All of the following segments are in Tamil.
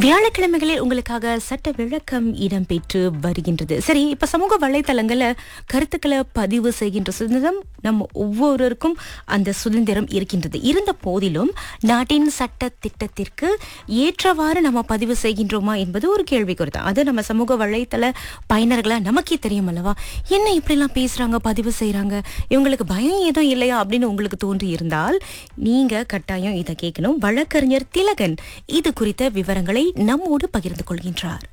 வியாழக்கிழமைகளில் உங்களுக்காக சட்ட விளக்கம் இடம்பெற்று வருகின்றது சரி இப்ப சமூக வலைத்தளங்கள்ல கருத்துக்களை பதிவு செய்கின்ற சுதந்திரம் நம்ம ஒவ்வொருவருக்கும் அந்த சுதந்திரம் இருக்கின்றது இருந்த போதிலும் நாட்டின் சட்ட திட்டத்திற்கு ஏற்றவாறு நம்ம பதிவு செய்கின்றோமா என்பது ஒரு கேள்விக்குறி தான் அது நம்ம சமூக வலைத்தள பயனர்களா நமக்கே தெரியும் அல்லவா என்ன இப்படிலாம் பேசுறாங்க பதிவு செய்றாங்க இவங்களுக்கு பயம் ஏதும் இல்லையா அப்படின்னு உங்களுக்கு தோன்றி இருந்தால் நீங்க கட்டாயம் இதை கேட்கணும் வழக்கறிஞர் திலகன் இது குறித்த விவரங்களை நம்மோடு பகிர்ந்து கொள்கின்றார்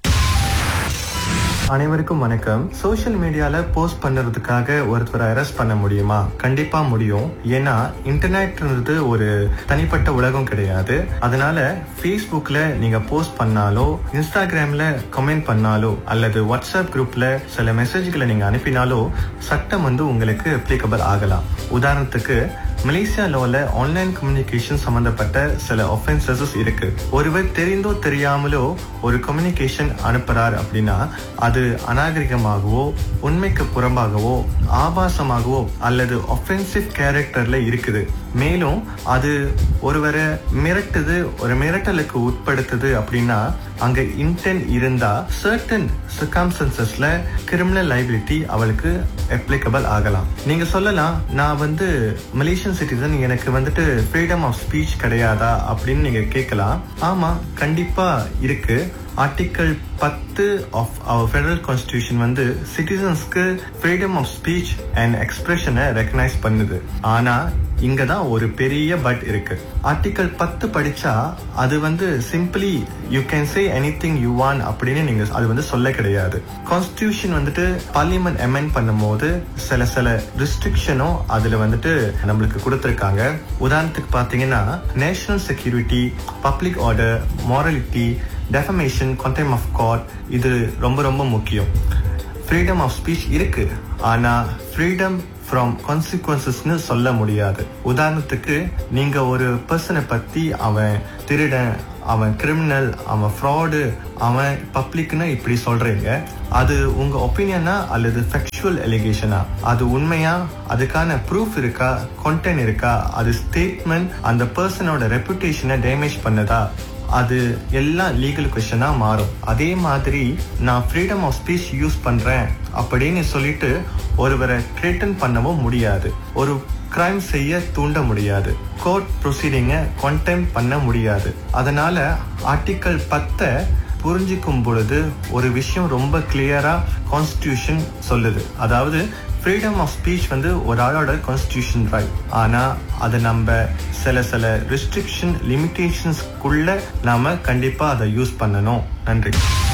அனைவருக்கும் வணக்கம் சோஷியல் மீடியால போஸ்ட் பண்றதுக்காக ஒருத்தரை அரெஸ்ட் பண்ண முடியுமா கண்டிப்பா முடியும் ஏன்னா இன்டர்நெட்ன்றது ஒரு தனிப்பட்ட உலகம் கிடையாது அதனால ஃபேஸ்புக்ல நீங்க போஸ்ட் பண்ணாலோ இன்ஸ்டாகிராம்ல கமெண்ட் பண்ணாலோ அல்லது வாட்ஸ்அப் குரூப்ல சில மெசேஜ்களை நீங்க அனுப்பினாலோ சட்டம் வந்து உங்களுக்கு அப்ளிகபிள் ஆகலாம் உதாரணத்துக்கு மலேசியா லோல ஆன்லைன் கம்யூனிகேஷன் சம்பந்தப்பட்ட சில ஒஃபென்சஸ் இருக்கு ஒருவர் தெரிந்தோ தெரியாமலோ ஒரு கம்யூனிகேஷன் அனுப்புறார் அப்படின்னா அது அநாகரிகமாகவோ உண்மைக்கு புறம்பாகவோ ஆபாசமாகவோ அல்லது ஒஃபென்சிவ் கேரக்டர்ல இருக்குது மேலும் அது ஒருவரை மிரட்டுது ஒரு மிரட்டலுக்கு உட்படுத்துது அப்படின்னா அங்க இன்டென்ட் இருந்தா சர்டன் சர்க்காம்சன்சஸ்ல கிரிமினல் லைபிலிட்டி அவளுக்கு அப்ளிகபிள் ஆகலாம் நீங்க சொல்லலாம் நான் வந்து மலேசியன் சிட்டிசன் எனக்கு வந்துட்டு ஃப்ரீடம் ஆஃப் ஸ்பீச் கிடையாதா அப்படின்னு நீங்க கேட்கலாம் ஆமா கண்டிப்பா இருக்கு ஆர்டிக்கல் பத்து ஆஃப் அவர் ஃபெடரல் கான்ஸ்டியூஷன் வந்து சிட்டிசன்ஸ்க்கு ஃப்ரீடம் ஆஃப் ஸ்பீச் அண்ட் எக்ஸ்பிரஷனை ரெக்கனைஸ் பண்ணுது ஆனா இங்க தான் ஒரு பெரிய பட் இருக்கு ஆர்டிக்கல் பத்து படிச்சா அது வந்து simply you can say anything you want அப்படின்னு நீங்க அது வந்து சொல்ல கிடையாது கான்ஸ்டியூஷன் வந்துட்டு பார்லிமெண்ட் அமெண்ட் பண்ணும்போது சில சில ரிஸ்ட்ரிக்ஷனும் அதுல வந்துட்டு நம்மளுக்கு கொடுத்துருக்காங்க உதாரணத்துக்கு பாத்தீங்கன்னா national security public order morality defamation contempt of court இது ரொம்ப ரொம்ப முக்கியம் ஃப்ரீடம் ஆஃப் ஸ்பீச் இருக்கு ஆனா ஃப்ரீடம் ஃப்ரம் கான்சிக்வன்சஸ்னு சொல்ல முடியாது உதாரணத்துக்கு நீங்க ஒரு பர்சனை பத்தி அவன் திருடன் அவன் கிரிமினல் அவன் ஃப்ராடு அவன் பப்ளிக்னு இப்படி சொல்றீங்க அது உங்க ஒப்பீனியனா அல்லது ஃபெக்சுவல் எலிகேஷனா அது உண்மையா அதுக்கான ப்ரூஃப் இருக்கா content இருக்கா அது ஸ்டேட்மெண்ட் அந்த பர்சனோட ரெப்புடேஷனை டேமேஜ் பண்ணதா அது எல்லாம் லீகல் கொஸ்டனா மாறும் அதே மாதிரி நான் ஃப்ரீடம் ஆஃப் ஸ்பீச் யூஸ் பண்றேன் அப்படின்னு சொல்லிட்டு ஒருவரை த்ரெட்டன் பண்ணவும் முடியாது ஒரு கிரைம் செய்ய தூண்ட முடியாது கோர்ட் ப்ரொசீடிங்கை கொண்டெம் பண்ண முடியாது அதனால ஆர்டிக்கல் பத்தை புரிஞ்சிக்கும் பொழுது ஒரு விஷயம் ரொம்ப கிளியரா கான்ஸ்டியூஷன் சொல்லுது அதாவது ஃப்ரீடம் ஆஃப் ஸ்பீச் வந்து ஒரு ஆளோட கான்ஸ்டியூஷன் ரைட் ஆனா அதை நம்ம சில சில ரெஸ்ட்ரிக்ஷன் லிமிடேஷன்ஸ்க்குள்ள நாம கண்டிப்பா அதை யூஸ் பண்ணணும் நன்றி